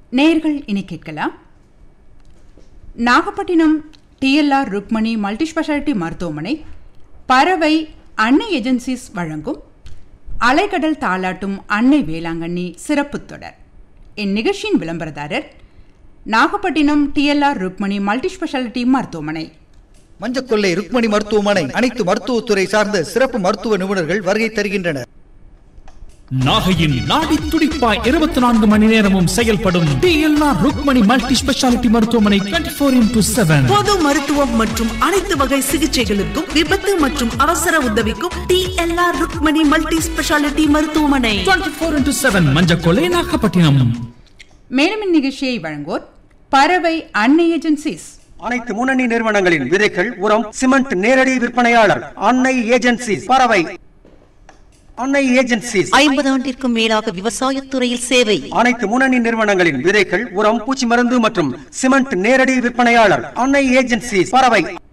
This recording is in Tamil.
நேயர்கள் இனி கேட்கலாம் Nagapattinam TLR Rukmani multi speciality மருத்துவமனை பறவை அன்னை ஏஜென்சிஸ் வழங்கும் அலைக்கடல் தாளாட்டும் அன்னை வேளாங்கண்ணி சிறப்பு தொடர் இந்நிகழ்ச்சியின் விளம்பரதாரர் Nagapattinam TLR Rukmani multi speciality மருத்துவமனை மஞ்சக்கொள்ளை ருக்மணி மருத்துவமனை அனைத்து மருத்துவத்துறை சார்ந்த சிறப்பு மருத்துவ நிபுணர்கள் வருகை தருகின்றனர் நாகையின் நாடி துடிப்பாய் இருபத்தி நான்கு மணி நேரமும் செயல்படும் டிஎல்ஆர் ருக்மணி மல்டி ஸ்பெஷாலிட்டி மருத்துவமனை டுவெண்ட்டி ஃபோர் இன்டூ செவன் பொது மருத்துவம் மற்றும் அனைத்து வகை சிகிச்சைகளுக்கும் விபத்து மற்றும் அவசர உதவிக்கும் டிஎல்ஆர் ருக்மணி மல்டி ஸ்பெஷாலிட்டி மருத்துவமனை twenty four into seven Manjakollai Nagapattinam மேலும் இந்நிகழ்ச்சியை வழங்குவோர் பறவை அன்னை ஏஜென்சிஸ் அனைத்து முன்னணி நிறுவனங்களின் விதைகள் உரம் சிமெண்ட் நேரடி விற்பனையாளர் அன்னை ஏஜென்சிஸ் பறவை அன்னை ஏஜென்சிஸ் ஐம்பது ஆண்டிற்கும் மேலாக விவசாயத்துறையில் சேவை அனைத்து முன்னணி நிறுவனங்களின் விதைகள் உரம் பூச்சி மருந்து மற்றும் சிமெண்ட் நேரடி விற்பனையாளர் அன்னை ஏஜென்சிஸ் பறவை